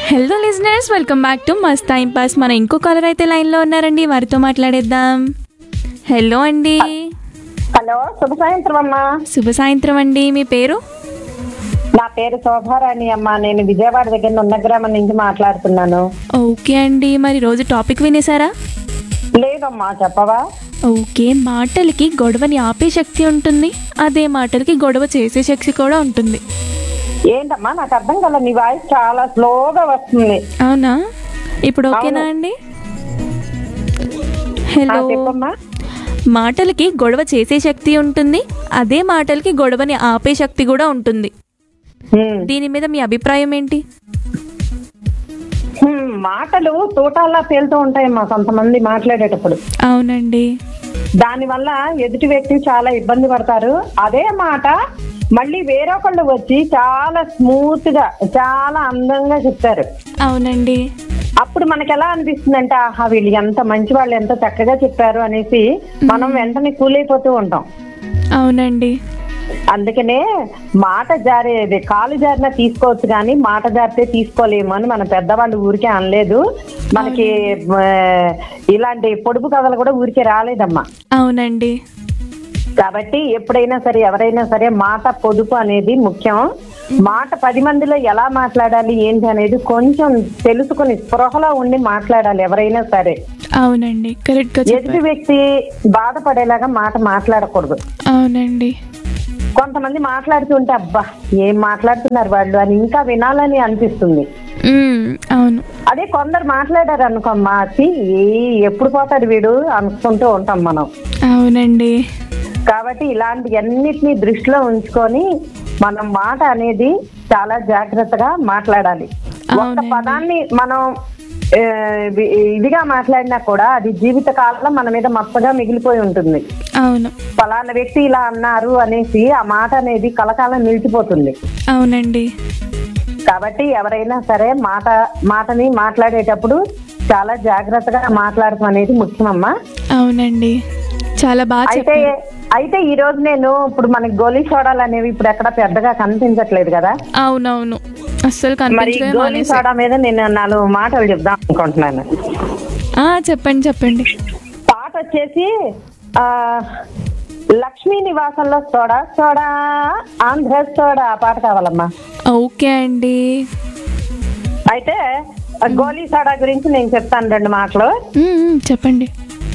Hello listeners welcome back to must time pass మన ఇంకో caller అయితే లైన్లో ఉన్నారండి వారితో మాట్లాడేద్దాం హలో అండి హలో శుభ సాయంత్రం అమ్మా శుభ సాయంత్రం అండి మీ పేరు నా పేరు శోభారాణి అమ్మా నేను విజయవాడ దగ్గర ఉన్న గ్రామం నుంచి మాట్లాడుతున్నాను ఓకే అండి మరి రోజు టాపిక్ వినేసారా లేదమ్మా చెప్పవా ఓకే మాటలకి గొడవని ఆపే శక్తి ఉంటుంది అదే మాటలకి గొడవ చేసే శక్తి కూడా ఉంటుంది ఏంటమ్మా నాకు అర్థం కల నీ వాయిస్ చాలా స్లోగా వస్తుంది అవునా ఇప్పుడు ఓకేనా అండి హలో ఆ, చెప్పమ్మా మాటలకి గొడవ చేసే శక్తి ఉంటుంది అదే మాటలకి గొడవని ఆపే శక్తి కూడా ఉంటుంది హ్మ్. దీని మీద మీ అభిప్రాయం ఏంటి హ్మ్, మాటలు తూటాల్లా పేలుతూ ఉంటాయమ్మా కొంతమంది మాట్లాడేటప్పుడు అవునండి దానివల్ల ఎదుటి వ్యక్తి చాలా ఇబ్బంది పడతారు అదే మాట మళ్ళీ వేరొకళ్ళు వచ్చి చాలా స్మూత్ గా చాలా అందంగా చెప్తారు అవునండి అప్పుడు మనకి ఎలా అనిపిస్తుందంటే ఆహా వీళ్ళు ఎంత మంచి వాళ్ళు ఎంత చక్కగా చెప్పారు అనేసి మనం వెంటనే కూలైపోతూ ఉంటాం అవునండి అందుకనే మాట జారేది కాలు జారినా తీసుకోవచ్చు కానీ మాట జారితే తీసుకోలేము అని మన పెద్దవాళ్ళు ఊరికే అనలేదు మనకి ఆ, ఇలాంటి పొడుపు కథలు కూడా ఊరికే రాలేదమ్మా అవునండి కాబట్టి ఎప్పుడైనా సరే ఎవరైనా సరే మాట పొదుపు అనేది ముఖ్యం మాట పది మందిలో ఎలా మాట్లాడాలి ఏంటి అనేది కొంచెం తెలుసుకుని స్పృహలో ఉండి మాట్లాడాలి ఎవరైనా సరే అవునండి కరెక్ట్గా ఎదుటి చెప్పారు వ్యక్తి బాధపడేలాగా మాట మాట్లాడకూడదు అవునండి కొంతమంది మాట్లాడుతుంటే అబ్బా ఏం మాట్లాడుతున్నారు వాళ్ళు అని ఇంకా వినాలని అనిపిస్తుంది మ్మ్, అవును అదే కొందరు మాట్లాడారు అనుకో అమ్మా "ఛీ, ఏ ఎప్పుడు పోతాడు వీడు అనుకుంటూ ఉంటాం మనం అవునండి కాబట్టి ఇలాంటి అన్నిటినీ దృష్టిలో ఉంచుకొని మనం మాట అనేది చాలా జాగ్రత్తగా మాట్లాడాలి ఒక్క అవునండి. పదాన్ని మనం ఆ, ఇది- ఇదిగా మాట్లాడినా కూడా అది జీవిత కాలంలో మన మీద మచ్చగా మిగిలిపోయి ఉంటుంది అవును ఫలానా వ్యక్తి ఇలా అన్నారు అనేసి ఆ మాట అనేది కలకాలం నిలిచిపోతుంది అవునండి కాబట్టి ఎవరైనా సరే మాట మాటని మాట్లాడేటప్పుడు చాలా జాగ్రత్తగా మాట్లాడటం అనేది ముఖ్యమమ్మా అవునండి చాలా బాగా అయితే చెప్పారు అయితే ఈ రోజు నేను ఇప్పుడు మనకి గోలీ సోడాలు అనేవి ఇప్పుడు ఎక్కడ పెద్దగా కనిపించట్లేదు కదా అవునవును అస్సలు మరి కనిపించడమే గోలీ మానేశాయి. సోడా మీద నేను నాలుగు మాటలు చెప్దాం అనుకుంటున్నాను ఆ చెప్పండి చెప్పండి పాట వచ్చేసి ఆ లక్ష్మీ నివాసంలో సోడా సోడా ఆంధ్ర సోడా ఆ పాట కావాలమ్మా ఓకే అండి అయితే ఆ గోలీ సోడా గురించి నేను చెప్తాను రెండు మాటలు మ్మ్, మ్మ్, చెప్పండి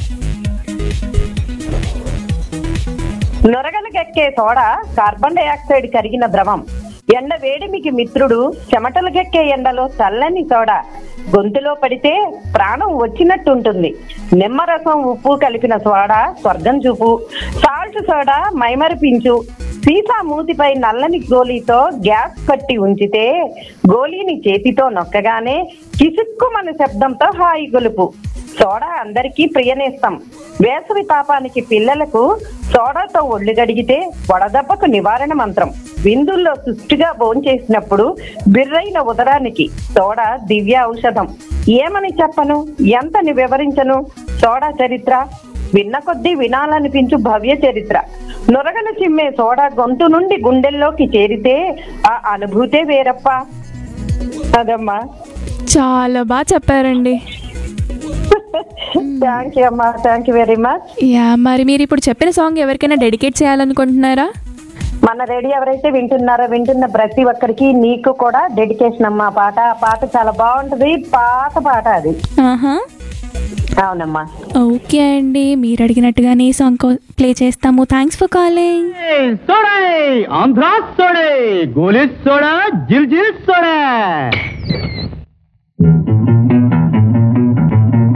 నొరగలకెక్కే సోడా కార్బన్ డైఆక్సైడ్ కరిగిన ద్రవం ఎండ వేడిమికి మిత్రుడు చెమటలకెక్కే ఎండలో చల్లని సోడా గొంతులో పడితే ప్రాణం వచ్చినట్టుంటుంది నిమ్మరసం ఉప్పు కలిపిన సోడా స్వర్గం చూపు సాల్ట్ సోడా మైమరిపించు సీసా మూతిపై నల్లని గోలీతో గ్యాస్ కట్టి ఉంచితే గోలీని చేతితో నొక్కగానే కిసుక్కుమని శబ్దంతో హాయి గొలుపు సోడా అందరికీ ప్రియనేస్తాం వేసవి తాపానికి పిల్లలకు సోడాతో ఒళ్ళు గడిగితే వడదెబ్బకు నివారణ మంత్రం విందుల్లో సుష్టిగా భోంచేసినప్పుడు బిర్రైన ఉదరానికి సోడా దివ్య ఔషధం ఏమని చెప్పను ఎంతని వివరించను సోడా చరిత్ర విన్న కొద్దీ వినాలనిపించు భవ్య చరిత్ర నొరగలు చిమ్మే సోడా గొంతు నుండి గుండెల్లోకి చేరితే ఆ అనుభూతే వేరప్ప అదమ్మా చాలా బాగా చెప్పారండి థ్యాంక్ యూ అమ్మా thank you very much yeah మరి మీరు ఇప్పుడు చెప్పిన సాంగ్ ఎవరికైనా డెడికేట్ చేయాలనుకుంటున్నారా మన రెడీ ఎవరైతే వింటున్నారో వింటున్న ప్రతి ఒక్కరికి నీకు కూడా డెడికేషన్ అమ్మా పాట ఆ పాట చాలా బాగుంటది పాత పాట అది ఆహా అవునమ్మా ఓకే అండి మీరు అడిగినట్టుగానే ఈ సాంగ్ ప్లే చేస్తాము thanks for calling soda Andhra సోడే గోలీ సోడా జిల్ జిల్ soda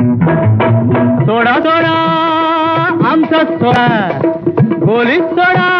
soda soda Andhra soda గోలీ సోడా